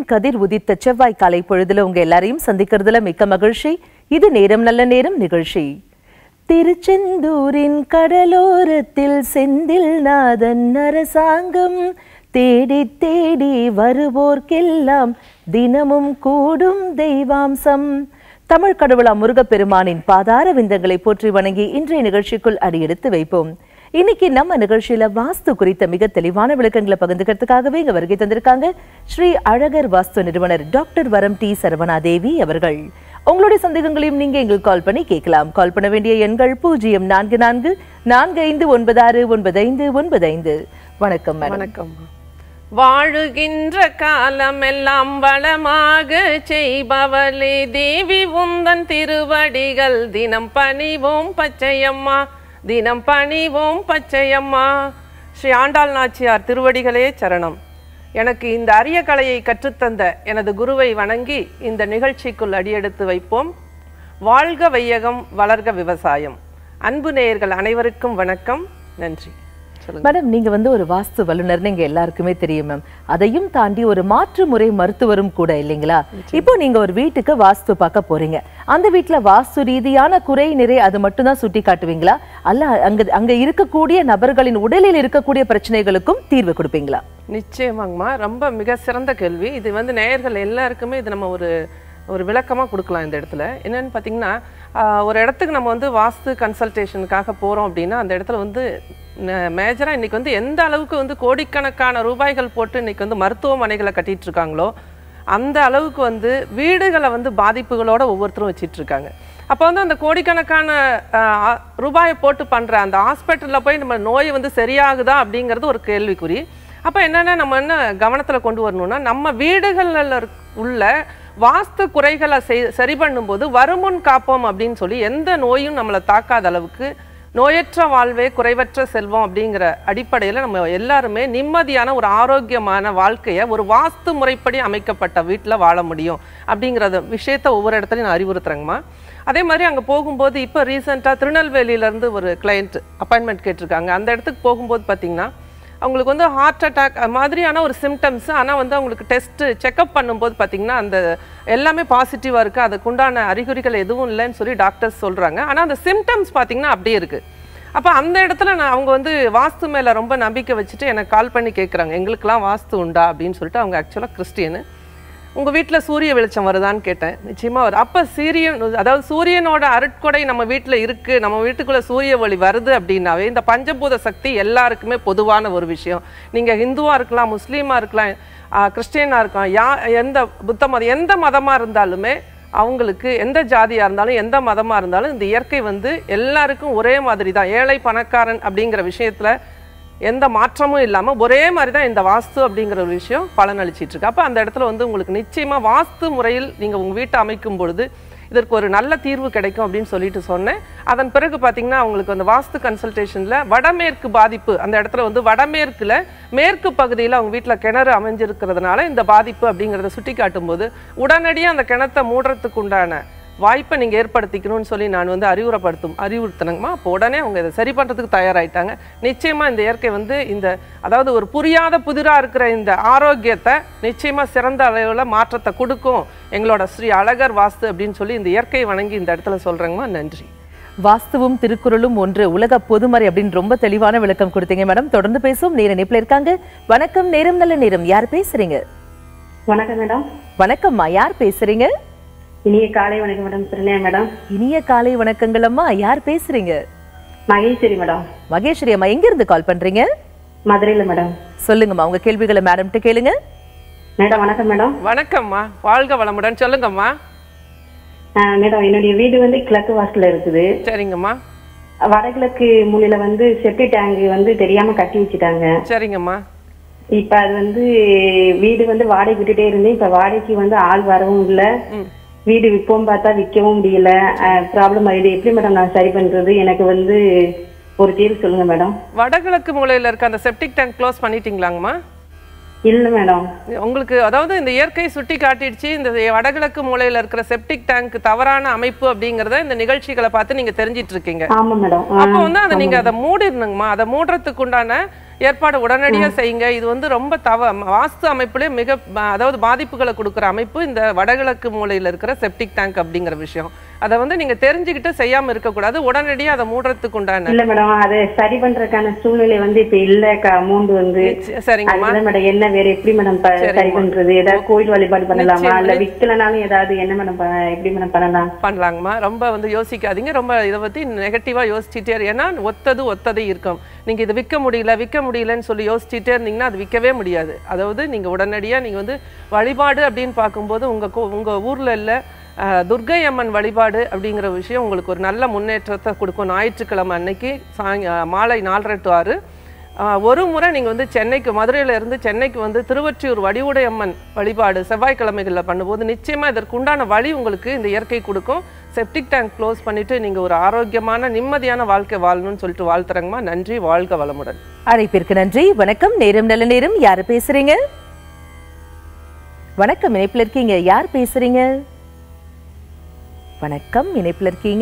கதிர் உதித்த செவ்வாய் காலை பொழுதுல உங்க எல்லாரையும் சந்திக்கிறதுல மிக்க மகிழ்ச்சி இது நேரம் நல்ல நேரம் நிகழ்ச்சி திருச்செந்தூரின் கடலோரத்தில் செந்தில் நாதன் அரசாங்கம் தேடி தேடி வருவோர்க்கெல்லாம் தினமும் கூடும் தெய்வாம்சம் தமிழ் கடவுளா முருகப்பெருமானின் பாதார விந்தங்களை போற்றி வணங்கி இன்றைய நிகழ்ச்சிக்குள் அடியெடுத்து வைப்போம் இன்னைக்கு நம்ம நிகழ்ச்சியில வாஸ்து குறித்த மிக தெளிவான விளக்கங்களை பகிர்ந்துக்கிறதுக்காகவே இங்க வருகை தந்திருக்காங்க ஸ்ரீ அழகர் வாஸ்து நிறுவனர் டாக்டர் வரம் டி சரவணாதேவி அவர்கள் உங்களுடைய சந்தேகங்களையும் நீங்க எங்களுக்கு கால் பண்ணி கேட்கலாம் கால் பண்ண வேண்டிய எண்கள் பூஜ்ஜியம் நான்கு நான்கு நான்கு ஐந்து ஒன்பது ஆறு ஒன்பது ஐந்து ஒன்பது ஐந்து வணக்கம் மேடம் வணக்கம் வாழுகின்ற காலமெல்லாம் வளமாக செய்பவளே தேவி உந்தன் திருவடிகள் தினம் பணிவோம் பச்சையம்மா தினம் பணிவோம் பச்சையம்மா ஸ்ரீ ஆண்டாள் நாச்சியார் திருவடிகளே சரணம் எனக்கு இந்த அரிய கலையை கற்றுத்தந்த எனது குருவை வணங்கி இந்த நிகழ்ச்சிக்குள் அடியெடுத்து வைப்போம் வாழ்க வையகம் வளர்க விவசாயம் அன்பு நேயர்கள் அனைவருக்கும் வணக்கம் நன்றி சொல்லுங்க மேடம் நீங்க வந்து ஒரு வாஸ்து வல்லுநர்னு எங்க எல்லாருக்குமே தெரியும் மேம் அதையும் தாண்டி ஒரு மாற்று முறை மருத்துவரும் கூட இல்லைங்களா இப்போ நீங்க ஒரு வீட்டுக்கு வாஸ்து பார்க்க போறீங்க அந்த வீட்ல வாஸ்து ரீதியான குறை நிறை அது மட்டும் தான் சுட்டி காட்டுவீங்களா அல்ல அங்க அங்க இருக்கக்கூடிய நபர்களின் உடலில் இருக்கக்கூடிய பிரச்சனைகளுக்கும் தீர்வு கொடுப்பீங்களா நிச்சயமாங்கம்மா ரொம்ப மிக சிறந்த கேள்வி இது வந்து நேயர்கள் எல்லாருக்குமே இது நம்ம ஒரு ஒரு விளக்கமாக கொடுக்கலாம் இந்த இடத்துல என்னன்னு பார்த்தீங்கன்னா ஆஹ், ஒரு இடத்துக்கு நம்ம வந்து வாஸ்து கன்சல்டேஷனுக்காக போகிறோம் அப்படின்னா அந்த இடத்துல வந்து மேஜராக இன்னைக்கு வந்து எந்த அளவுக்கு வந்து கோடிக்கணக்கான ரூபாய்கள் போட்டு இன்னைக்கு வந்து மருத்துவமனைகளை கட்டிட்டு இருக்காங்களோ அந்த அளவுக்கு வந்து வீடுகளை வந்து பாதிப்புகளோட ஒவ்வொருத்தரும் வச்சிட்டு இருக்காங்க அப்போ வந்து அந்த கோடிக்கணக்கான ஆஹ், ஆ- ரூபாயை போட்டு பண்ற அந்த ஹாஸ்பிட்டலில் போய் நம்ம நோய் வந்து சரியாகுதா அப்படிங்கிறது ஒரு கேள்விக்குறி அப்போ என்னென்ன நம்ம என்ன கவனத்தில் கொண்டு வரணும்னா நம்ம வீடுகளில் இருக்- உள்ள வாஸ்து குறைகளை செய் சரி பண்ணும்போது வருமுன் காப்போம் அப்படின்னு சொல்லி எந்த நோயும் நம்மளை தாக்காத அளவுக்கு நோயற்ற வாழ்வே குறைவற்ற செல்வம் அப்படிங்கிற அடிப்படையில் நம்ம எல்லாருமே நிம்மதியான ஒரு ஆரோக்கியமான வாழ்க்கையை ஒரு வாஸ்து முறைப்படி அமைக்கப்பட்ட வீட்டில் வாழ முடியும் அப்படிங்கிறத விஷயத்த ஒவ்வொரு இடத்துலையும் நான் அறிவுறுத்துறேங்கம்மா அதே மாதிரி அங்கே போகும்போது இப்போ ரீசெண்டாக திருநெல்வேலியிலேருந்து ஒரு கிளையண்ட் அப்பாயின்மெண்ட் கேட்டிருக்காங்க அந்த இடத்துக்கு போகும்போது பார்த்தீங்கன்னா அவங்களுக்கு வந்து ஹார்ட் அட்டாக் மாதிரியான ஒரு சிம்டம்ஸ் ஆனால் வந்து அவங்களுக்கு டெஸ்ட்டு செக்கப் பண்ணும்போது பார்த்தீங்கன்னா அந்த எல்லாமே பாசிட்டிவாக இருக்குது அதுக்குண்டான அறிகுறிகள் எதுவும் இல்லைன்னு சொல்லி டாக்டர்ஸ் சொல்கிறாங்க ஆனால் அந்த சிம்டம்ஸ் பார்த்தீங்கன்னா அப்படியே இருக்குது அப்போ அந்த இடத்துல நான் அவங்க வந்து வாஸ்து மேலே ரொம்ப நம்பிக்கை வச்சுட்டு எனக்கு கால் பண்ணி கேட்குறாங்க எங்களுக்கெல்லாம் வாஸ்து உண்டா அப்படின்னு சொல்லிட்டு அவங்க ஆக்சுவலாக கிறிஸ்டியனு உங்கள் வீட்டில் சூரிய வெளிச்சம் வருதான்னு கேட்டேன் நிச்சயமாக வருது அப்போ சூரியன் அதாவது சூரியனோட அருட்கொடை நம்ம வீட்டில் இருக்குது நம்ம வீட்டுக்குள்ளே சூரிய ஒளி வருது அப்படின்னாவே இந்த பஞ்சபூத சக்தி எல்லாருக்குமே பொதுவான ஒரு விஷயம் நீங்கள் ஹிந்துவாக இருக்கலாம் முஸ்லீமாக இருக்கலாம் கிறிஸ்டியனாக இருக்கலாம் யா எந்த புத்த மதம் எந்த மதமாக இருந்தாலுமே அவங்களுக்கு எந்த ஜாதியாக இருந்தாலும் எந்த மதமாக இருந்தாலும் இந்த இயற்கை வந்து எல்லாருக்கும் ஒரே மாதிரி தான் ஏழை பணக்காரன் அப்படிங்கிற விஷயத்தில் எந்த மாற்றமும் இல்லாமல் ஒரே மாதிரி தான் இந்த வாஸ்து அப்படிங்கிற ஒரு விஷயம் பலனளிச்சிட்டு இருக்கு அப்போ அந்த இடத்துல வந்து உங்களுக்கு நிச்சயமாக வாஸ்து முறையில் நீங்கள் உங்கள் வீட்டை அமைக்கும் பொழுது இதற்கு ஒரு நல்ல தீர்வு கிடைக்கும் அப்படின்னு சொல்லிட்டு சொன்னேன் அதன் பிறகு பார்த்தீங்கன்னா அவங்களுக்கு அந்த வாஸ்து கன்சல்டேஷனில் வடமேற்கு பாதிப்பு அந்த இடத்துல வந்து வடமேற்குல மேற்கு பகுதியில் அவங்க வீட்டில் கிணறு அமைஞ்சிருக்கிறதுனால இந்த பாதிப்பு அப்படிங்கிறத சுட்டி காட்டும்போது உடனடியாக அந்த கிணத்தை மூடுறதுக்கு உண்டான வாய்ப்பை நீங்கள் ஏற்படுத்திக்கணும்னு சொல்லி நான் வந்து அறிவுரைப்படுத்தும் அறிவுறுத்தினங்கம்மா அப்போ உடனே அவங்க இதை சரி பண்ணுறதுக்கு தயாராயிட்டாங்க நிச்சயமாக இந்த இயற்கை வந்து இந்த அதாவது ஒரு புரியாத புதிராக இருக்கிற இந்த ஆரோக்கியத்தை நிச்சயமாக சிறந்த அளவில் மாற்றத்தை கொடுக்கும் எங்களோட ஸ்ரீ அழகர் வாஸ்து அப்படின்னு சொல்லி இந்த இயற்கை வணங்கி இந்த இடத்துல சொல்கிறேங்கம்மா நன்றி வாஸ்துவும் திருக்குறளும் ஒன்று உலக பொதுமறை அப்படின்னு ரொம்ப தெளிவான விளக்கம் கொடுத்தீங்க மேடம் தொடர்ந்து பேசுவோம் நேர இணைப்புல இருக்காங்க வணக்கம் நேரம் நல்ல நேரம் யார் பேசுறீங்க வணக்கம் மேடம் வணக்கம்மா யார் பேசுறீங்க இனிய காலை வணக்கம் மேடம் திருநே மேடம் இனிய காலை வணக்கங்கள் அம்மா யார் பேசுறீங்க மகேஸ்வரி மேடம் மகேஸ்வரி அம்மா எங்க இருந்து கால் பண்றீங்க மதுரையில மேடம் சொல்லுங்கம்மா உங்க கேள்விகளை மேடம்கிட்ட கேளுங்க மேடம் வணக்கம் மேடம் வணக்கம்மா வாழ்க வளமுடன் சொல்லுங்கம்மா ஆஹ் மேடம் என்னுடைய வீடு வந்து கிழக்கு வாசல்ல இருக்குது சரிங்கம்மா வடகிழக்கு மூலையில வந்து செப்டி டேங்க் வந்து தெரியாம கட்டி வச்சுட்டாங்க சரிங்கம்மா இப்ப அது வந்து வீடு வந்து வாடகை விட்டுட்டே இருந்தேன் இப்ப வாடகைக்கு வந்து ஆள் வரவும் இல்ல வீடு விற்போம் பார்த்தா விற்கவும் முடியல ப்ராப்ளம் ஆயிடுது எப்படி மேடம் நான் சரி பண்றது எனக்கு வந்து ஒரு தீர்வு சொல்லுங்க மேடம் வடகிழக்கு மூலையில் இருக்க அந்த செப்டிக் டேங்க் க்ளோஸ் பண்ணிட்டீங்களாங்கம்மா இல்ல மேடம் உங்களுக்கு அதாவது இந்த இயற்கை சுட்டி காட்டிடுச்சு இந்த வடகிழக்கு மூலையில இருக்கிற செப்டிக் டேங்க் தவறான அமைப்பு அப்படிங்கறத இந்த நிகழ்ச்சிகளை பார்த்து நீங்க தெரிஞ்சிட்டு இருக்கீங்க ஆமா மேடம் ஆ, அப்போ வந்து அதை நீங்க அதை மூடிடணுங்கம்மா அதை மூடுறதுக்கு உண்டான ஏற்பாடு உடனடியா செய்யுங்க இது வந்து ரொம்ப தவ வாஸ்து அமைப்புலேயே மிக ப- அதாவது பாதிப்புகளை கொடுக்குற அமைப்பு இந்த வடகிழக்கு மூலையில இருக்கிற செப்டிக் டேங்க் அப்படிங்கிற விஷயம் அதை வந்து நீங்க தெரிஞ்சுக்கிட்டு செய்யாம இருக்கக்கூடாது உடனடியா அதை மூடுறதுக்கு உண்டான இல்ல மேடம் அதை சரி பண்றதுக்கான சூழ்நிலை வந்து இப்ப இல்ல அமௌண்ட் வந்து சரிங்கம்மா அதுதான் மேடம் என்ன வேற எப்படி மேடம் ப- சரி பண்றது ஏதாவது கோயில் வழிபாடு பண்ணலாமா இல்ல விக்கலனாலும் ஏதாவது என்ன மேடம் ப- எப்படி மேடம் பண்ணலாம் பண்ணலாங்கம்மா ரொம்ப வந்து யோசிக்காதீங்க ரொம்ப இதை பத்தி நெகட்டிவா யோசிச்சுட்டே இரு- ஏன்னா ஒத்தது ஒத்ததை இருக்கும் நீங்க இதை விற்க முடியல விற்க முடியலன்னு சொல்லி யோசிச்சுட்டே இருந்தீங்கன்னா அது விற்கவே முடியாது அதாவது நீங்க உடனடியா நீங்க வந்து வழிபாடு அப்படின்னு பார்க்கும்போது உங்க கோ- உங்க ஊர்ல இல்ல அஹ், துர்க்கை அம்மன் வழிபாடு அப்படிங்கிற விஷயம் உங்களுக்கு ஒரு நல்ல முன்னேற்றத்தை கொடுக்கும் ஞாயிற்றுக்கிழமை அன்னைக்கு சாய் அஹ், மாலை நாலரை டு ஆறு ஆஹ் ஒரு முறை நீங்கள் வந்து சென்னைக்கு மதுரையில இருந்து சென்னைக்கு வந்து திருவொற்றியூர் வடிவுடையம்மன் வழிபாடு செவ்வாய்க்கிழமைகளில் பண்ணும்போது நிச்சயமாக இதற்கு உண்டான வழி உங்களுக்கு இந்த இயற்கை கொடுக்கும் செப்டிக் டேங்க் க்ளோஸ் பண்ணிட்டு நீங்கள் ஒரு ஆரோக்கியமான நிம்மதியான வாழ்க்கை வாழணும்னு சொல்லிட்டு வாழ்த்துறங்கம்மா நன்றி வாழ்க வளமுடன் அழைப்பிற்கு நன்றி வணக்கம் நேரம் நல்ல நேரம் யாரு பேசுறீங்க வணக்கம் இணைப்புல இருக்கீங்க யார் பேசுறீங்க வணக்கம் இணைப்புல இருக்கீங்க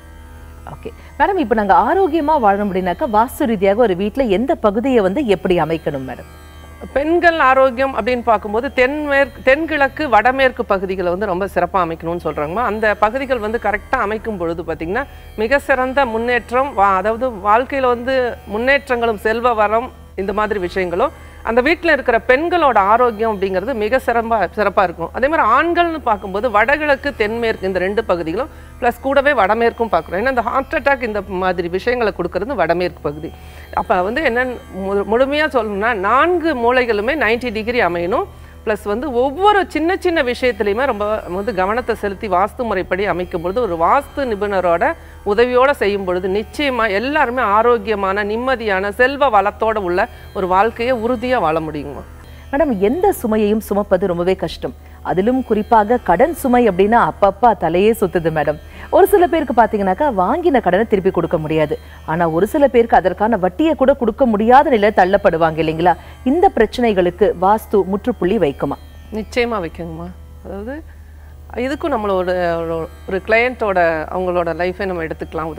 ஓகே மேடம் இப்போ நாங்க ஆரோக்கியமா வாழணும் அப்படின்னாக்கா வாஸ்து ரீதியாக ஒரு வீட்ல எந்த பகுதியை வந்து எப்படி அமைக்கணும் மேடம் பெண்கள் ஆரோக்கியம் அப்படின்னு பார்க்கும்போது தென்மேற்கு தென்கிழக்கு வடமேற்கு பகுதிகளை வந்து ரொம்ப சிறப்பாக அமைக்கணும்னு சொல்கிறாங்கம்மா அந்த பகுதிகள் வந்து கரெக்டாக அமைக்கும் பொழுது பார்த்திங்கன்னா மிக சிறந்த முன்னேற்றம் வா அதாவது வாழ்க்கையில் வந்து முன்னேற்றங்களும் செல்வ வரம் இந்த மாதிரி விஷயங்களும் அந்த வீட்டில் இருக்கிற பெண்களோட ஆரோக்கியம் அப்படிங்கிறது மிக சிறப்பாக சிறப்பாக இருக்கும் அதே மாதிரி ஆண்கள்னு பார்க்கும்போது வடகிழக்கு தென்மேற்கு இந்த ரெண்டு பகுதிகளும் ப்ளஸ் கூடவே வடமேற்கும் பார்க்குறோம் ஏன்னா இந்த ஹார்ட் அட்டாக் இந்த மாதிரி விஷயங்களை கொடுக்கறது வடமேற்கு பகுதி அப்போ வந்து என்னன்னு முழுமையாக சொல்லணும்னா நான்கு மூலைகளுமே 90 டிகிரி அமையணும் ப்ளஸ் வந்து ஒவ்வொரு சின்ன சின்ன விஷயத்துலையுமே ரொம்ப வந்து கவனத்தை செலுத்தி வாஸ்து முறைப்படி அமைக்கும் பொழுது ஒரு வாஸ்து நிபுணரோட உதவியோட செய்யும் பொழுது நிச்சயமாக எல்லாருமே ஆரோக்கியமான நிம்மதியான செல்வ வளத்தோட உள்ள ஒரு வாழ்க்கையை உறுதியாக வாழ முடியுமா மேடம் எந்த சுமையையும் சுமப்பது ரொம்பவே கஷ்டம் அதிலும் குறிப்பாக கடன் சுமை அப்படின்னா அப்பப்பா தலையே சுத்துது மேடம் ஒரு சில பேருக்கு பாத்தீங்கன்னாக்கா வாங்கின கடனை திருப்பி கொடுக்க முடியாது ஆனா ஒரு சில பேருக்கு அதற்கான வட்டியை கூட கொடுக்க முடியாத நிலையில தள்ளப்படுவாங்க இல்லைங்களா இந்த பிரச்சனைகளுக்கு வாஸ்து முற்றுப்புள்ளி வைக்குமா நிச்சயமாக வைக்கணுமா அதாவது இதுக்கும் நம்மளோட ஒரு- ஒரு கிளையண்ட்டோட அவங்களோட லைஃபை நம்ம எடுத்துக்கலாம்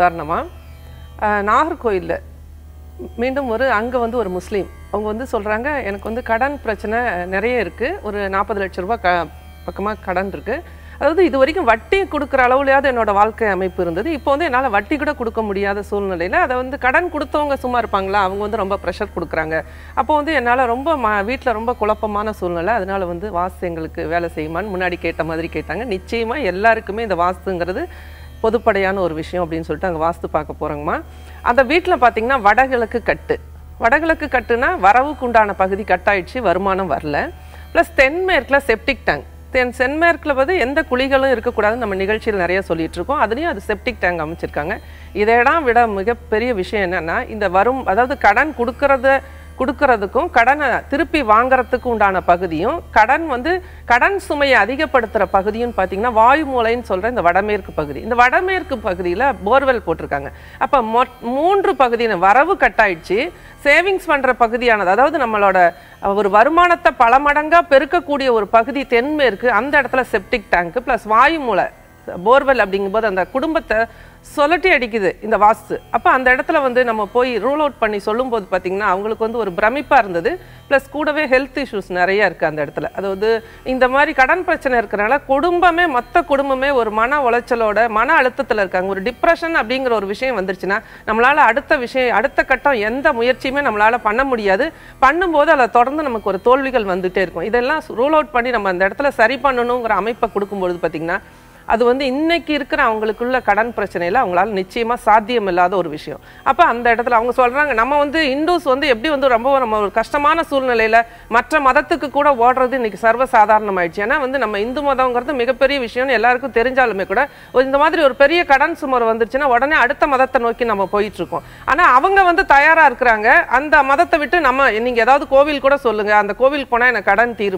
உதாரணமாக நாகர்கோயிலில் மீண்டும் ஒரு அங்கே வந்து ஒரு முஸ்லீம் அவங்க வந்து சொல்கிறாங்க எனக்கு வந்து கடன் பிரச்சனை நிறைய இருக்குது ஒரு நாற்பது லட்ச ரூபாய் க பக்கமாக கடன் இருக்குது அதாவது இது வரைக்கும் வட்டி கொடுக்குற அளவுலையாவது என்னோட வாழ்க்கை அமைப்பு இருந்தது இப்போ வந்து என்னால் வட்டி கூட கொடுக்க முடியாத சூழ்நிலையில் அதை வந்து கடன் கொடுத்தவங்க சும்மா இருப்பாங்களா அவங்க வந்து ரொம்ப ப்ரெஷர் கொடுக்குறாங்க அப்போ வந்து என்னால் ரொம்ப ம வீட்டில் ரொம்ப குழப்பமான சூழ்நிலை அதனால வந்து வாஸ்து எங்களுக்கு வேலை செய்யுமான்னு முன்னாடி கேட்ட மாதிரி கேட்டாங்க நிச்சயமாக எல்லாருக்குமே இந்த வாஸ்துங்கிறது பொதுப்படையான ஒரு விஷயம் அப்படின்னு சொல்லிட்டு அங்கே வாஸ்து பார்க்க போகிறோங்கம்மா அந்த வீட்டில் பார்த்தீங்கன்னா வடகிழக்கு கட்டு வடகிழக்கு கட்டுனா வரவுக்கு உண்டான பகுதி கட்டாயிடுச்சு வருமானம் வரல ப்ளஸ் தென்மேற்கில் செப்டிக் டேங்க் தென் தென்மேற்கில் வந்து எந்த குழிகளும் இருக்கக்கூடாதுன்னு நம்ம நிகழ்ச்சியில் நிறைய சொல்லிட்டு இருக்கோம் அதுலேயும் அது செப்டிக் டேங்க் அமைச்சிருக்காங்க இதையெல்லாம் விட மிகப்பெரிய விஷயம் என்னன்னா இந்த வரும் அதாவது கடன் கொடுக்கறத கொடுக்கறதுக்கும் கடனை திருப்பி வாங்குறதுக்கு உண்டான பகுதியும் கடன் வந்து கடன் சுமையை அதிகப்படுத்துகிற பகுதியும் பார்த்தீங்கன்னா வாயு மூலைன்னு சொல்கிற இந்த வடமேற்கு பகுதி இந்த வடமேற்கு பகுதியில் போர்வெல் போட்டிருக்காங்க அப்போ மொ மூன்று பகுதியின வரவு கட்டாயிடுச்சு சேவிங்ஸ் பண்ணுற பகுதியானது அதாவது நம்மளோட அஹ், ஒரு வருமானத்தை பல மடங்காக பெருக்கக்கூடிய ஒரு பகுதி தென்மேற்கு அந்த இடத்துல செப்டிக் டேங்க் ப்ளஸ் வாயு மூலை போர்வெல் அப்படிங்கும்போது அந்த குடும்பத்தை சொலட்டி அடிக்குது இந்த வாஸ்து அப்போ அந்த இடத்துல வந்து நம்ம போய் ரூல் அவுட் பண்ணி சொல்லும்போது பார்த்தீங்கன்னா அவங்களுக்கு வந்து ஒரு பிரமிப்பாக இருந்தது ப்ளஸ் கூடவே ஹெல்த் இஷ்யூஸ் நிறைய இருக்குது அந்த இடத்துல அதாவது இந்த மாதிரி கடன் பிரச்சனை இருக்கிறனால குடும்பமே மொத்த குடும்பமே ஒரு மன உளைச்சலோட மன அழுத்தத்தில் இருக்காங்க ஒரு டிப்ரெஷன் அப்படிங்கிற ஒரு விஷயம் வந்துருச்சுன்னா நம்மளால் அடுத்த விஷயம் அடுத்த கட்டம் எந்த முயற்சியுமே நம்மளால் பண்ண முடியாது பண்ணும்போது அதில் தொடர்ந்து நமக்கு ஒரு தோல்விகள் வந்துட்டே இருக்கும் இதெல்லாம் ரூல் அவுட் பண்ணி நம்ம அந்த இடத்துல சரி பண்ணணுங்கிற அமைப்பை கொடுக்கும்பொழுது பார்த்தீங்கன்னா அது வந்து இன்னைக்கு இருக்கிற அவங்களுக்குள்ள கடன் பிரச்சனையில அவங்களால நிச்சயமா சாத்தியம் இல்லாத ஒரு விஷயம் அப்ப அந்த இடத்துல அவங்க சொல்றாங்க நம்ம வந்து இந்துஸ் வந்து எப்படி வந்து ரொம்ப நம்ம ஒரு கஷ்டமான சூழ்நிலையில மற்ற மதத்துக்கு கூட ஓடுறது இன்னைக்கு சர்வ சாதாரணமாயிடுச்சு ஏன்னா வந்து நம்ம இந்து மதங்கிறது மிகப்பெரிய விஷயம்னு எல்லாருக்கும் தெரிஞ்சாலுமே கூட ஒரு இந்த மாதிரி ஒரு பெரிய கடன் சுமர் வந்துருச்சுன்னா உடனே அடுத்த மதத்தை நோக்கி நம்ம போயிட்டு இருக்கோம் ஆனா அவங்க வந்து தயாரா இருக்கிறாங்க அந்த மதத்தை விட்டு நம்ம நீங்க ஏதாவது கோவில் கூட சொல்லுங்க அந்த கோவில் போனா எனக்கு கடன் தீருமா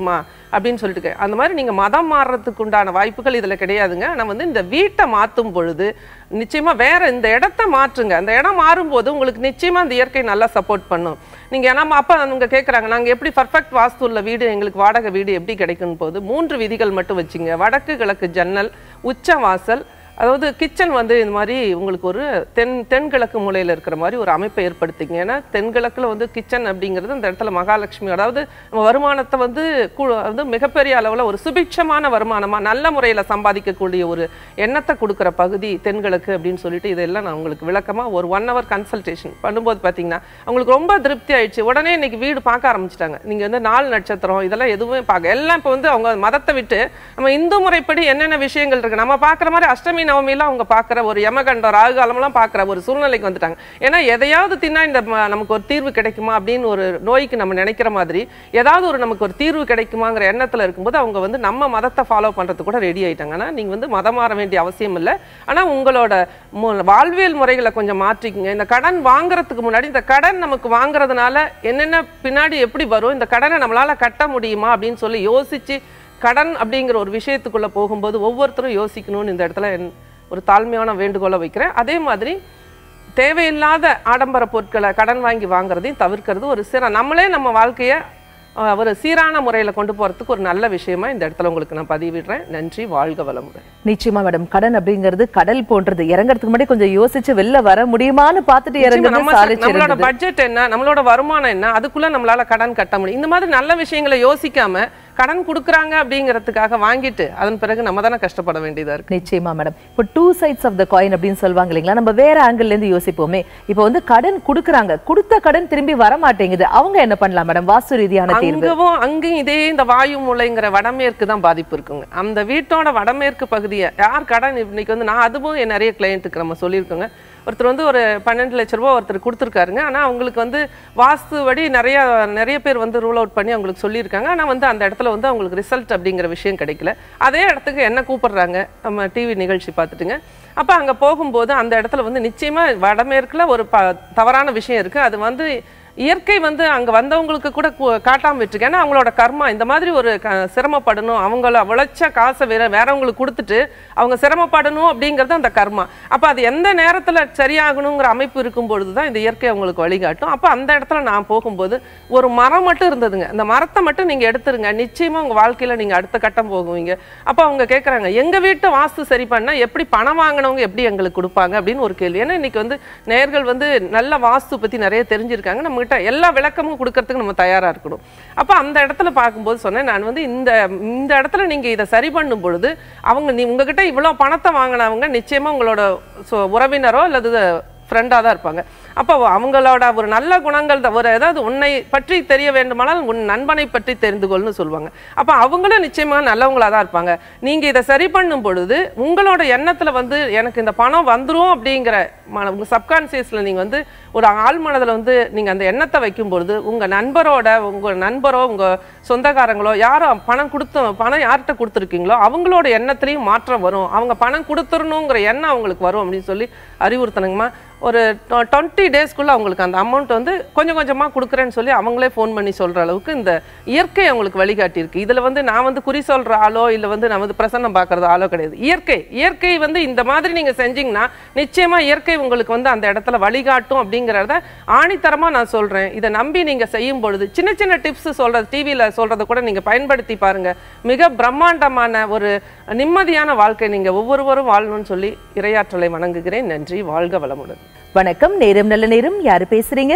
அப்படின்னு சொல்லிட்டு கே- அந்த மாதிரி நீங்க மதம் மாறுறதுக்கு உண்டான வாய்ப்புகள் இதுல கிடையாதுங்க ஆனா வந்து இந்த வீட்டை மாத்தும் பொழுது நிச்சயமா வேற இந்த இடத்த மாற்றுங்க அந்த இடம் மாறும்போது உங்களுக்கு நிச்சயமா அந்த இயற்கை நல்லா சப்போர்ட் பண்ணும் நீங்க நம்ம அப்ப அவங்க கேக்குறாங்க நாங்க எப்படி பர்ஃபெக்ட் வாஸ்து உள்ள வீடு எங்களுக்கு வாடகை வீடு எப்படி கிடைக்கும் போது மூன்று விதிகள் மட்டும் வச்சுங்க வடக்கு கிழக்கு ஜன்னல் உச்ச வாசல் அதாவது கிச்சன் வந்து இந்த மாதிரி உங்களுக்கு ஒரு தென் தென்கிழக்கு மூலையில் இருக்கிற மாதிரி ஒரு அமைப்பை ஏற்படுத்திங்க ஏன்னா தென்கிழக்குல வந்து கிச்சன் அப்படிங்கிறது அந்த இடத்துல மகாலட்சுமி அதாவது நம்ம வருமானத்தை வந்து கு- வந்து மிகப்பெரிய அளவில் ஒரு சுபிட்சமான வருமானமாக நல்ல முறையில் சம்பாதிக்கக்கூடிய ஒரு எண்ணத்தை கொடுக்குற பகுதி தென்கிழக்கு அப்படின்னு சொல்லிட்டு இதெல்லாம் நான் உங்களுக்கு விளக்கமாக ஒரு ஒன் ஹவர் கன்சல்டேஷன் பண்ணும்போது பார்த்தீங்கன்னா அவங்களுக்கு ரொம்ப திருப்தி ஆயிடுச்சு உடனே இன்னைக்கு வீடு பார்க்க ஆரம்பிச்சிட்டாங்க நீங்கள் வந்து நாலு நட்சத்திரம் இதெல்லாம் எதுவுமே பார்க்க எல்லாம் இப்போ வந்து அவங்க மதத்தை விட்டு நம்ம இந்து முறைப்படி என்னென்ன விஷயங்கள் இருக்கு நம்ம பார்க்குற மாதிரி அஷ்டமி நவமிலாம் அவங்க பார்க்குற ஒரு யமகண்டம் ராகுகாலம்லாம் பார்க்குற ஒரு சூழ்நிலைக்கு வந்துட்டாங்க ஏன்னா எதையாவது தின்னா இந்த ம- நமக்கு ஒரு தீர்வு கிடைக்குமா அப்படின்னு ஒரு நோய்க்கு நம்ம நினைக்கிற மாதிரி ஏதாவது ஒரு நமக்கு ஒரு தீர்வு கிடைக்குமாங்கிற எண்ணத்துல இருக்கும்போது அவங்க வந்து நம்ம மதத்தை ஃபாலோ பண்றது கூட ரெடி ஆயிட்டாங்க ஆனா நீங்க வந்து மதம் மாற வேண்டிய அவசியம் இல்லை ஆனா உங்களோட மு- வாழ்வியல் முறைகளை கொஞ்சம் மாற்றிக்கங்க இந்த கடன் வாங்குறதுக்கு முன்னாடி இந்த கடன் நமக்கு வாங்குறதுனால என்னென்ன பின்னாடி எப்படி வரும் இந்த கடனை நம்மளால கட்ட முடியுமா அப்படின்னு சொல்லி யோசிச்சு கடன் அப்படிங்கிற ஒரு விஷயத்துக்குள்ள போகும்போது ஒவ்வொருத்தரும் யோசிக்கணும்னு இந்த இடத்துல என் ஒரு தாழ்மையான வேண்டுகோளை வைக்கிறேன் அதே மாதிரி தேவையில்லாத ஆடம்பர பொருட்களை கடன் வாங்கி வாங்குறதையும் தவிர்க்கிறது ஒரு சிற நம்மளே நம்ம வாழ்க்கையை அஹ், ஒரு சீரான முறையில் கொண்டு போறதுக்கு ஒரு நல்ல விஷயமா இந்த இடத்துல உங்களுக்கு நான் பதிவிடுறேன் நன்றி வாழ்க வளமுடன் நிச்சயமா மேடம் கடன் அப்படிங்கிறது கடல் போன்றது இறங்குறதுக்கு முன்னாடி கொஞ்சம் யோசிச்சு வெளில வர முடியுமான்னு பார்த்துட்டு நிச்சயமா இறங்குறது நம்ம ச- நம்மளோட சாதிச்சிருந்தது பட்ஜெட் என்ன நம்மளோட வருமானம் என்ன அதுக்குள்ள நம்மளால கடன் கட்ட முடியும் இந்த மாதிரி நல்ல விஷயங்களை யோசிக்காம கடன் கொடுக்குறாங்க அப்படிங்கிறதுக்காக வாங்கிட்டு அதன் பிறகு நம்ம தானே கஷ்டப்பட வேண்டியதா இருக்கு நிச்சயமா மேடம் இப்போ two sides of the coin அப்படின்னு சொல்லுவாங்க இல்லைங்களா நம்ம வேற ஆங்கிள் இருந்து யோசிப்போமே இப்போ வந்து கடன் கொடுக்குறாங்க கொடுத்த கடன் திரும்பி வர மாட்டேங்குது அவங்க என்ன பண்ணலாம் மேடம் வாஸ்து ரீதியான தீர்வு அங்கவும் அங்கேயும் இதே இந்த வாயு மூலைங்கிற வடமேற்கு தான் பாதிப்பு இருக்குங்க அந்த வீட்டோட வடமேற்கு பகுதியை யார் கடன் இன்னைக்கு வந்து நான் அதுவும் என் நிறைய கிளையண்ட்டுக்கு நம்ம சொல்லியிருக்கோங்க ஒருத்தர் வந்து ஒரு பன்னெண்டு லட்ச ரூபா ஒருத்தர் கொடுத்துருக்காருங்க ஆனால் அவங்களுக்கு வந்து வாஸ்து வழி நிறைய நிறைய பேர் வந்து ரூல் அவுட் பண்ணி அவங்களுக்கு சொல்லியிருக்காங்க ஆனால் வந்து அந்த இடத்துல வந்து அவங்களுக்கு ரிசல்ட் அப்படிங்கிற விஷயம் கிடைக்கல அதே இடத்துக்கு என்ன கூப்பிடுறாங்க நம்ம டிவி நிகழ்ச்சி பார்த்துட்டுங்க அப்போ அங்கே போகும்போது அந்த இடத்துல வந்து நிச்சயமாக வடமேற்குல ஒரு ப தவறான விஷயம் இருக்குது அது வந்து இயற்கை வந்து அங்க வந்தவங்களுக்கு கூட கு- காட்டாம விட்டுருக்கு ஏன்னா அவங்களோட கர்மா இந்த மாதிரி ஒரு க- சிரமப்படணும் அவங்கள உழைச்ச காசை வேற வேறவங்களுக்கு கொடுத்துட்டு அவங்க சிரமப்படணும் அப்படிங்கிறது அந்த கர்மா அப்ப அது எந்த நேரத்துல சரியாகணுங்கிற அமைப்பு இருக்கும் பொழுது தான் இந்த இயற்கை அவங்களுக்கு வழிகாட்டும் அப்ப அந்த இடத்துல நான் போகும்போது ஒரு மரம் மட்டும் இருந்ததுங்க அந்த மரத்தை மட்டும் நீங்க எடுத்துருங்க நிச்சயமா உங்க வாழ்க்கையில நீங்க அடுத்த கட்டம் போகுவீங்க அப்ப அவங்க கேக்குறாங்க எங்க வீட்டு வாஸ்து சரி பண்ணா எப்படி பணம் வாங்கினவங்க எப்படி எங்களுக்கு கொடுப்பாங்க அப்படின்னு ஒரு கேள்வி ஏன்னா இன்னைக்கு வந்து நேர்கள் வந்து நல்ல வாஸ்து பத்தி நிறைய தெரிஞ்சிருக்காங்க நம்ம கிட்ட எல்லா விளக்கமும் கொடுக்கறதுக்கு நம்ம தயாரா இருக்கணும் அப்ப அந்த இடத்துல பார்க்கும்போது சொன்னேன் நான் வந்து இந்த இந்த இடத்துல நீங்க இதை சரி பண்ணும் பொழுது அவங்க நீ உங்ககிட்ட இவ்வளவு பணத்தை வாங்கினவங்க நிச்சயமா உங்களோட சொ- உறவினரோ அல்லது ஃப்ரெண்டாக தான் இருப்பாங்க அப்போ அவங்களோட ஒரு நல்ல குணங்கள் தான் ஒரு ஏதாவது உன்னை பற்றி தெரிய வேண்டுமானால் உன் நண்பனை பற்றி தெரிந்து கொள்னு சொல்லுவாங்க அப்போ அவங்களும் நிச்சயமாக நல்லவங்களாக தான் இருப்பாங்க நீங்கள் இதை சரி பண்ணும் பொழுது உங்களோட எண்ணத்தில் வந்து எனக்கு இந்த பணம் வந்துரும் அப்படிங்கிற மன உங்கள் சப்கான்சியஸில் நீங்கள் வந்து ஒரு ஆள் மனதில் வந்து நீங்கள் அந்த எண்ணத்தை வைக்கும் பொழுது உங்கள் நண்பரோட உங்கள் நண்பரோ உங்கள் சொந்தக்காரங்களோ யாரோ பணம் கொடுத்து பணம் யார்கிட்ட கொடுத்துருக்கீங்களோ அவங்களோட எண்ணத்துலேயும் மாற்றம் வரும் அவங்க பணம் கொடுத்துடணுங்கிற எண்ணம் அவங்களுக்கு வரும் அப்படின்னு சொல்லி அறிவுறுத்தணுங்கம்மா ஒரு டுவெண்ட்டி டேஸ்க்குள்ளே அவங்களுக்கு அந்த அமௌண்ட் வந்து கொஞ்சம் கொஞ்சமாக கொடுக்குறேன்னு சொல்லி அவங்களே ஃபோன் பண்ணி சொல்கிற அளவுக்கு இந்த இயற்கை அவங்களுக்கு வழிகாட்டியிருக்கு இதில் வந்து நான் வந்து குறி சொல்கிற ஆளோ இல்லை வந்து நான் வந்து பிரசன்னம் பார்க்குறது ஆளோ கிடையாது இயற்கை இயற்கை வந்து இந்த மாதிரி நீங்கள் செஞ்சீங்கன்னா நிச்சயமாக இயற்கை உங்களுக்கு வந்து அந்த இடத்துல வழிகாட்டும் அப்படிங்கிறத ஆணித்தரமாக நான் சொல்கிறேன் இதை நம்பி நீங்கள் செய்யும் பொழுது சின்ன சின்ன டிப்ஸ் சொல்கிறது டிவியில் சொல்கிறத கூட நீங்கள் பயன்படுத்தி பாருங்கள் மிக பிரம்மாண்டமான ஒரு நிம்மதியான வாழ்க்கை நீங்கள் ஒவ்வொருவரும் வாழணும்னு சொல்லி இரையாற்றலை வணங்குகிறேன் நன்றி வாழ்க வளமுடன் வணக்கம் நேரம் நல்ல நேரம் யாரு பேசுறீங்க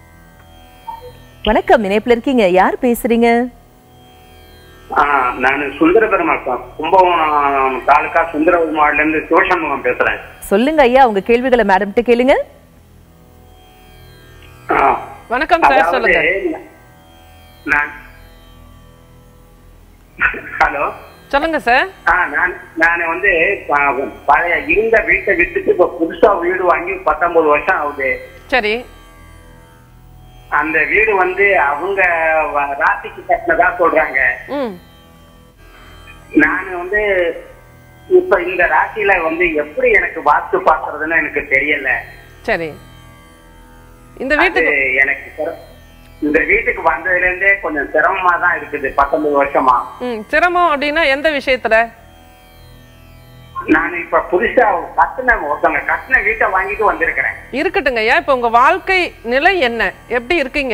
வணக்கம் இணைப்புல இருக்கீங்க யார் பேசுறீங்க நான் சுந்தர பெருமாள் சார் கும்பகோணம் தாலுக்கா சுந்தர பெருமாள்ல இருந்து சிவசண்முகம் பேசுறேன் சொல்லுங்க ஐயா உங்க கேள்விகளை மேடம்கிட்ட கேளுங்க ஆ, வணக்கம் சார் அதாவது சொல்லுங்க நான் ஹலோ சொல்லுங்க சார் ஆ நான் நான் வந்து ப- பழைய இருந்த வீட்டை விட்டுட்டு இப்ப புதுசா வீடு வாங்கி பத்தொன்பது வருஷம் ஆகுது சரி அந்த வீடு வந்து அவங்க வ- ராசிக்கு கட்டினதா சொல்றாங்க ம் நான் வந்து இப்ப இந்த ராசியில வந்து எப்படி எனக்கு வாஸ்து பாக்குறதுன்னு எனக்கு தெரியல சரி இந்த அது வீட்டுக்கு எனக்கு சிற- இந்த வீட்டுக்கு வந்ததுல இருந்தே கொஞ்சம் சிரமமா தான் இருக்குது பத்தொன்பது வருஷமா ம் சிரமம் அப்படின்னா எந்த விஷயத்துல நான் இப்ப புதுசா கட்டின ஒருத்தவங்க கட்டின வீட்டை வாங்கிட்டு வந்திருக்கிறேன் இருக்கட்டுங்க ஐயா இப்போ உங்க வாழ்க்கை நிலை என்ன எப்படி இருக்கீங்க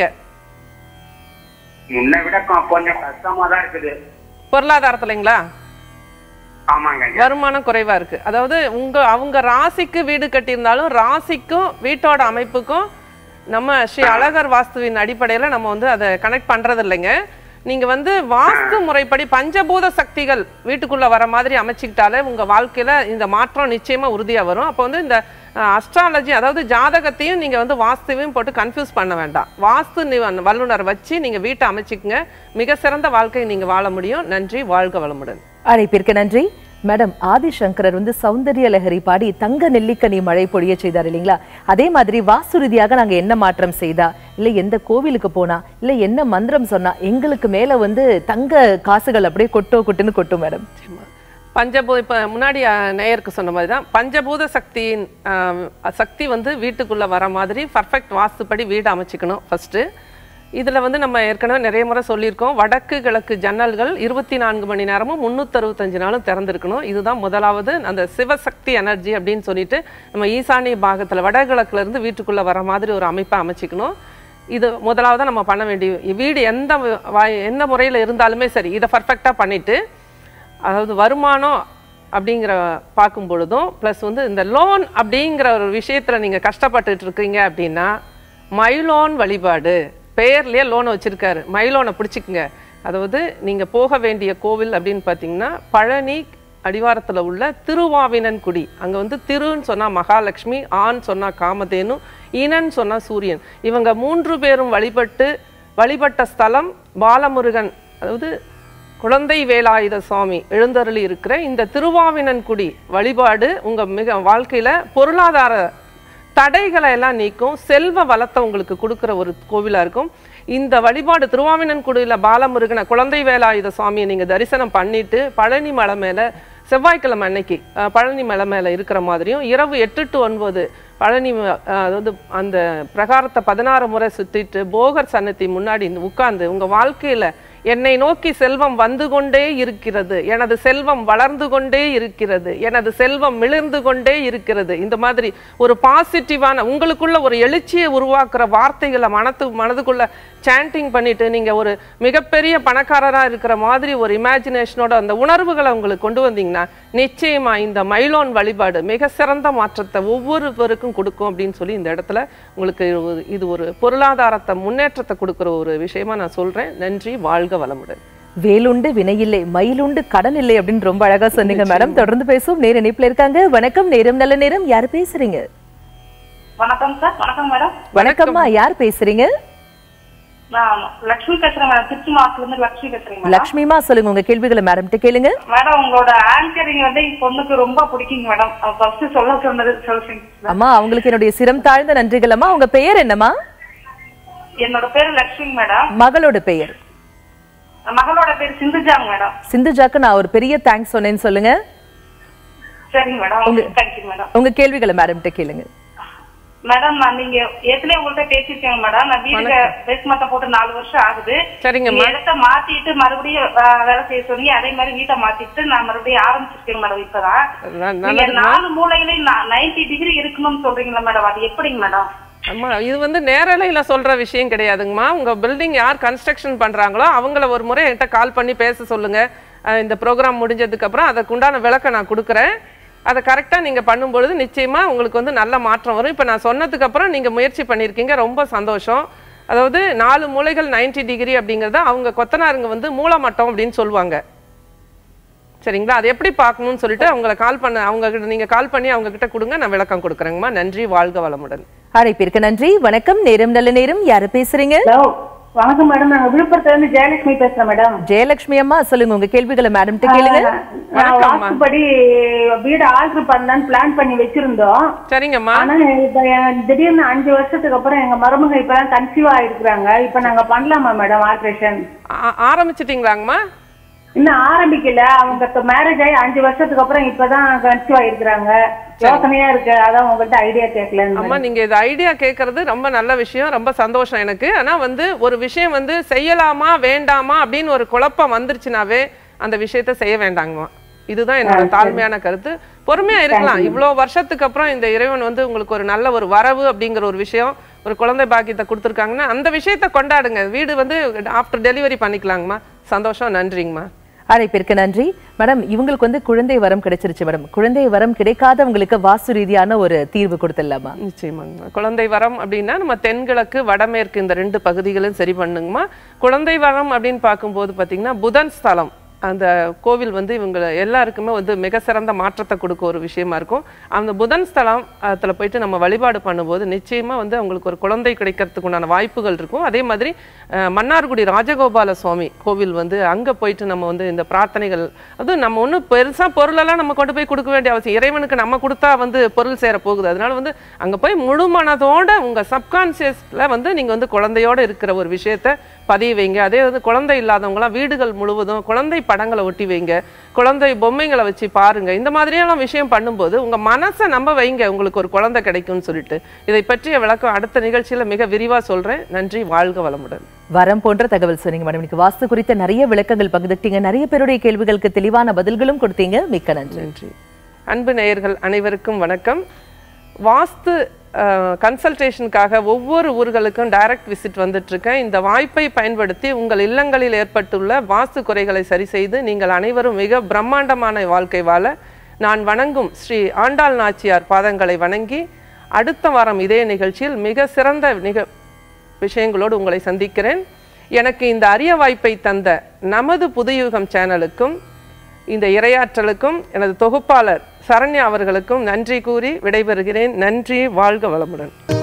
முன்ன விட கொ- கொஞ்சம் கஷ்டமா தான் இருக்குது பொருளாதாரத்துலங்களா ஆமாங்க ஐயா. வருமானம் குறைவா இருக்கு அதாவது உங்க அவங்க ராசிக்கு வீடு கட்டியிருந்தாலும் ராசிக்கும் வீட்டோட அமைப்புக்கும் நம்ம ஸ்ரீ அழகர் வாஸ்துவின் அடிப்படையில நம்ம வந்து அதை கனெக்ட் பண்றது இல்லைங்க நீங்க வந்து வாஸ்து முறைப்படி பஞ்சபூத சக்திகள் வீட்டுக்குள்ள வர மாதிரி அமைச்சுக்கிட்டாலே உங்க வாழ்க்கையில இந்த மாற்றம் நிச்சயமா உறுதியா வரும் அப்போ வந்து இந்த அஸ்ட்ராலஜி அதாவது ஜாதகத்தையும் நீங்க வந்து வாஸ்துவையும் போட்டு கன்ஃபியூஸ் பண்ண வேண்டாம் வாஸ்து நிவ- வல்லுனர் வச்சு நீங்க வீட்டை அமைச்சுக்குங்க மிக சிறந்த வாழ்க்கையை நீங்க வாழ முடியும் நன்றி வாழ்க வளமுடன் அழைப்பிற்கு நன்றி மேடம் ஆதிசங்கரர் வந்து சௌந்தரிய லஹரி பாடி தங்க நெல்லிக்கனி மழை பொழிய செய்தார் இல்லைங்களா அதே மாதிரி வாஸ்து ரீதியாக நாங்க என்ன மாற்றம் செய்தா இல்ல எந்த கோவிலுக்கு போனா இல்ல என்ன மந்திரம் சொன்னா எங்களுக்கு மேல வந்து தங்க காசுகள் அப்படியே கொட்டோ கொட்டுன்னு கொட்டும் மேடம் பஞ்சபூத இப்போ முன்னாடி அஹ், நேயருக்கு சொன்ன மாதிரி தான் பஞ்சபூத சக்தியின் அஹ், சக்தி வந்து வீட்டுக்குள்ளே வர மாதிரி பர்ஃபெக்ட் வாஸ்துப்படி வீடு அமைச்சிக்கணும் ஃபஸ்ட்டு இதில் வந்து நம்ம ஏற்கனவே நிறைய முறை சொல்லியிருக்கோம் வடக்கு கிழக்கு ஜன்னல்கள் இருபத்தி நான்கு மணி நேரமும் முந்நூற்றறுபத்தஞ்சு நாளும் திறந்திருக்கணும் இதுதான் முதலாவது அந்த சிவசக்தி எனர்ஜி அப்படின்னு சொல்லிட்டு நம்ம ஈசானிய பாகத்தில் வடகிழக்குல இருந்து வீட்டுக்குள்ளே வர மாதிரி ஒரு அமைப்பை அமைச்சிக்கணும் இது முதலாவது நம்ம பண்ண வேண்டிய வீடு எந்த வ- வா- என்ன முறையில் இருந்தாலுமே சரி இதை பர்ஃபெக்டாக பண்ணிவிட்டு அதாவது வருமானம் அப்படிங்கிற பார்க்கும் பொழுதும் ப்ளஸ் வந்து இந்த லோன் அப்படிங்கிற ஒரு விஷயத்தில் நீங்கள் கஷ்டப்பட்டுட்டு இருக்கீங்க அப்படின்னா மைலோன் வழிபாடு பெயர்லேயே லோன் வச்சுருக்காரு மைலோனை பிடிச்சிக்குங்க அதாவது நீங்கள் போக வேண்டிய கோவில் அப்படின்னு பார்த்தீங்கன்னா பழனி அடிவாரத்தில் உள்ள திருவாவினன்குடி அங்கே வந்து திருன்னு சொன்னால் மகாலட்சுமி ஆண் சொன்னால் காமதேனு ஈனன் சொன்னால் சூரியன் இவங்க மூன்று பேரும் வழிபட்டு வழிபட்ட ஸ்தலம் பாலமுருகன் அதாவது குழந்தை வேலாயுத சுவாமி எழுந்தருளி இருக்கிற இந்த திருவாவினன்குடி வழிபாடு உங்க மிக வாழ்க்கையில பொருளாதார தடைகளை எல்லாம் நீக்கும் செல்வ வளத்தை உங்களுக்கு கொடுக்குற ஒரு கோவிலா இருக்கும் இந்த வழிபாடு திருவாவினன்குடியில பாலமுருகனை குழந்தை வேலாயுத சுவாமியை நீங்க தரிசனம் பண்ணிட்டு பழனி மலை மேல செவ்வாய்க்கிழமை அன்னைக்கு அஹ், பழனி மலை மேல இருக்கிற மாதிரியும் இரவு எட்டு டு ஒன்பது பழனி ம- அஹ், அதாவது அந்த பிரகாரத்தை பதினாறு முறை சுத்திட்டு போகர் சன்னதி முன்னாடி உட்கார்ந்து உங்க வாழ்க்கையில என்னை நோக்கி செல்வம் வந்து கொண்டே இருக்கிறது எனது செல்வம் வளர்ந்து கொண்டே இருக்கிறது எனது செல்வம் மிளிர்ந்து கொண்டே இருக்கிறது இந்த மாதிரி ஒரு பாசிட்டிவான உங்களுக்குள்ள ஒரு எழுச்சியை உருவாக்குற வார்த்தைகளை மனத்து மனதுக்குள்ள சாண்டிங் பண்ணிட்டு நீங்க ஒரு மிகப்பெரிய பணக்காரரா இருக்கிற மாதிரி ஒரு இமேஜினேஷனோட அந்த உணர்வுகளை உங்களுக்கு கொண்டு வந்தீங்கன்னா நிச்சயமா இந்த மைலோன் வழிபாடு மிக சிறந்த மாற்றத்தை ஒவ்வொருவருக்கும் கொடுக்கும் அப்படின்னு சொல்லி இந்த இடத்துல உங்களுக்கு ஒரு- இது ஒரு பொருளாதாரத்தை முன்னேற்றத்தை கொடுக்குற ஒரு விஷயமா நான் சொல்றேன் நன்றி வாழ்க வளமுடன் வேலுண்டு வினையில்லை மயிலுண்டு கடன் இல்லை அப்படின்னு ரொம்ப அழகா சொன்னீங்க மேடம் தொடர்ந்து பேசுவோம் நேர இணைப்புல இருக்காங்க வணக்கம் நேரம் நல்ல நேரம் யார் பேசுறீங்க வணக்கம் சார் வணக்கம் மேடம் வணக்கம்மா யார் பேசுறீங்க நான் லட்சுமி பேசுறேன் மேடம் திருச்சி மாவட்டத்துல இருந்து லட்சுமி பேசுறேன் மேடம் லக்ஷ்மிமா சொல்லுங்க உங்க கேள்விகளை மேடம்கிட்ட கேளுங்க மேடம் உங்களோட ஆங்கரிங் வந்து என் பொண்ணுக்கு ரொம்ப பிடிக்குங்க மேடம் ஃபர்ஸ்ட் சொல்ல சொன்னது சொல்லுங்க அம்மா அவங்களுக்கு என்னுடைய சிரம் தாழ்ந்த நன்றிகள் அம்மா உங்க பெயர் என்னம்மா என்னோட பேரு லட்சுமி மேடம் மகளோட பெயர் மகளோட பேர் சிந்துஜாங்க மேடம் சிந்துஜாக்கு நான் ஒரு பெரிய தேங்க்ஸ் சொன்னேன்னு சொல்லுங்க சரிங்க மேடம் தேங்க்யூ மேடம் உங்க கேள்விகளை மேடம்கிட்ட கேளுங்க மேடம் நான் நீங்க ஏற்கனவே உங்கள்ட்ட பேசிருக்கேங்க மேடம் நான் வீட்டுக்கு பேஸ்மெண்ட்டை போட்டு நாலு வருஷம் ஆகுது சரிங்கம்மா. நீங்க இடத்த மாத்திட்டு மறுபடியும் வே- வேலை செய்ய சொன்னீங்க அதே மாதிரி வீட்டை மாத்திட்டு நான் மறுபடியும் ஆரம்பிச்சிருக்கேன் மேடம் இப்பதான் ந- நீங்க நல்லதும்மா. நாலு மூலையிலையும் நைன்டி டிகிரி இருக்கணும்னு சொல்றீங்களா மேடம் அது எப்படிங்க மேடம் அம்மா இது வந்து நேரலையில சொல்ற விஷயம் கிடையாதுங்கம்மா உங்க பில்டிங் யார் கன்ஸ்ட்ரக்ஷன் பண்றாங்களோ அவங்கள ஒரு முறை என்கிட்ட கால் பண்ணி பேச சொல்லுங்க அஹ் இந்த ப்ரோக்ராம் முடிஞ்சதுக்கு அப்புறம் அதுக்குண்டான விளக்கம் நான் கொடுக்குறேன் அதை கரெக்டாக நீங்கள் பண்ணும்பொழுது நிச்சயமா உங்களுக்கு வந்து நல்ல மாற்றம் வரும் இப்போ நான் சொன்னதுக்கு அப்புறம் நீங்கள் முயற்சி பண்ணியிருக்கீங்க ரொம்ப சந்தோஷம் அதாவது நாலு மூலைகள் 90 டிகிரி அப்படிங்கிறத அவங்க கொத்தனாருங்க வந்து மூலமட்டம் அப்படின்னு சொல்லுவாங்க சரிங்களா அது எப்படி பார்க்கணும்னு சொல்லிட்டு அவங்கள கால் பண்ண அவங்க கிட்ட நீங்க கால் பண்ணி அவங்க கிட்ட கொடுங்க நான் விளக்கம் கொடுக்குறேங்கம்மா நன்றி வாழ்க வளமுடன் அழைப்பிற்கு நன்றி வணக்கம் நேரம் நல்ல நேரம் யாரு பேசுறீங்க ஹலோ வணக்கம் மேடம் நாங்க விழுப்புரத்துல இருந்து ஜெயலட்சுமி பேசுறேன் மேடம் ஜெயலட்சுமி அம்மா சொல்லுங்க உங்க கேள்விகளை மேடம்கிட்ட கேளுங்க நான் வணக்கம்மா. வாஸ்துபடி வீடு ஆல்ட்ரு பண்ணலான்னு பிளான் பண்ணி வச்சிருந்தோம் சரிங்கம்மா ஆனா இப்ப என் திடீர்னு அஞ்சு வருஷத்துக்கு அப்புறம் எங்க மருமக இப்பதான் கன்சீவ் ஆயிருக்கிறாங்க இப்ப நாங்க பண்ணலாமா மேடம் ஆல்ட்ரேஷன் ஆ- ஆரம்பிச்சிட்டீங்களாங்கம்மா இன்னும் ஆரம்பிக்கல அவங்க மேரேஜ் ஆகி அஞ்சு வருஷத்துக்கு அப்புறம் இப்பதான் கன்சீவ் ஆயிருக்கிறாங்க யோசனையா இருக்கு அதான் உங்கள்ட்ட ஐடியா கேட்கலன்னு அம்மா நீங்க இது ஐடியா கேட்கறது ரொம்ப நல்ல விஷயம் ரொம்ப சந்தோஷம் எனக்கு ஆனா வந்து ஒரு விஷயம் வந்து செய்யலாமா வேண்டாமா அப்படின்னு ஒரு குழப்பம் வந்துருச்சுனாவே அந்த விஷயத்த செய்ய வேண்டாங்கம்மா இதுதான் என்னோட தாழ்மையான கருத்து பொறுமையா இருக்கலாம் இவ்வளோ வருஷத்துக்கு அப்புறம் இந்த இறைவன் வந்து உங்களுக்கு ஒரு நல்ல ஒரு வரவு அப்படிங்கிற ஒரு விஷயம் ஒரு குழந்தை பாக்கியத்தை கொடுத்துருக்காங்கன்னா அந்த விஷயத்த கொண்டாடுங்க வீடு வந்து ஆஃப்டர் டெலிவரி பண்ணிக்கலாங்கம்மா சந்தோஷம் நன்றிங்கம்மா அழைப்பிற்கு நன்றி மேடம் இவங்களுக்கு வந்து குழந்தை வரம் கிடைச்சிருச்சு மேடம் குழந்தை வரம் கிடைக்காதவங்களுக்கு வாஸ்து ரீதியான ஒரு தீர்வு கொடுத்துடலாமா நிச்சயமாங்கம்மா குழந்தை வரம் அப்படின்னா நம்ம தென்கிழக்கு வடமேற்கு இந்த ரெண்டு பகுதிகளும் சரி பண்ணுங்கம்மா குழந்தை வரம் அப்படின்னு பார்க்கும்போது பார்த்தீங்கன்னா புதன் ஸ்தலம் அந்த கோவில் வந்து இவங்க எல்லாருக்குமே வந்து மிக சிறந்த மாற்றத்தை கொடுக்க ஒரு விஷயமா இருக்கும் அந்த புதன் ஸ்தலம் அதில் போயிட்டு நம்ம வழிபாடு பண்ணும்போது நிச்சயமா வந்து அவங்களுக்கு ஒரு குழந்தை கிடைக்கிறதுக்கு உண்டான வாய்ப்புகள் இருக்கும் அதே மாதிரி அஹ், மன்னார்குடி ராஜகோபால சுவாமி கோவில் வந்து அங்கே போயிட்டு நம்ம வந்து இந்த பிரார்த்தனைகள் அதுவும் நம்ம ஒன்றும் பெருசாக பொருளெல்லாம் நம்ம கொண்டு போய் கொடுக்க வேண்டிய அவசியம் இறைவனுக்கு நம்ம கொடுத்தா வந்து பொருள் சேர போகுது அதனால வந்து அங்கே போய் முழு மனதோட உங்கள் சப்கான்சியஸில் வந்து நீங்கள் வந்து குழந்தையோட இருக்கிற ஒரு விஷயத்த பதிய வைங்க அதே வந்து குழந்தை இல்லாதவங்களாம் வீடுகள் முழுவதும் குழந்தை படங்களை ஒட்டி வைங்க குழந்தை பொம்மைங்களை வச்சு பாருங்க இந்த மாதிரியெல்லாம் விஷயம் பண்ணும்போது உங்க மனசை நம்ப வைங்க உங்களுக்கு ஒரு குழந்தை கிடைக்கும்னு சொல்லிட்டு இதை பற்றிய விளக்கம் அடுத்த நிகழ்ச்சியில மிக விரிவா சொல்றேன் நன்றி வாழ்க வளமுடன் வரம் போன்ற தகவல் சொன்னீங்க மேடம் இன்னைக்கு வாஸ்து குறித்த நிறைய விளக்கங்கள் பகிர்ந்துட்டீங்க நிறைய பேருடைய கேள்விகளுக்கு தெளிவான பதில்களும் கொடுத்தீங்க மிக்க நன்றி நன்றி அன்பு நேயர்கள் அனைவருக்கும் வணக்கம் வாஸ்து கன்சல்டேஷனுக்காக ஒவ்வொரு ஊர்களுக்கும் டைரக்ட் விசிட் வந்துட்டு இருக்கேன் இந்த வாய்ப்பை பயன்படுத்தி உங்கள் இல்லங்களில் ஏற்பட்டுள்ள வாஸ்து குறைகளை சரி செய்து நீங்கள் அனைவரும் மிக பிரம்மாண்டமான வாழ்க்கை வாழ நான் வணங்கும் ஸ்ரீ ஆண்டாள் நாச்சியார் பாதங்களை வணங்கி அடுத்த வாரம் இதே நிகழ்ச்சியில் மிக சிறந்த நிக விஷயங்களோடு உங்களை சந்திக்கிறேன் எனக்கு இந்த அரிய வாய்ப்பை தந்த நமது புதுயுகம் சேனலுக்கும் இந்த இரையாற்றலுக்கும் எனது தொகுப்பாளர் சரண்யா அவர்களுக்கும் நன்றி கூறி விடைபெறுகிறேன் நன்றி வாழ்க வளமுடன்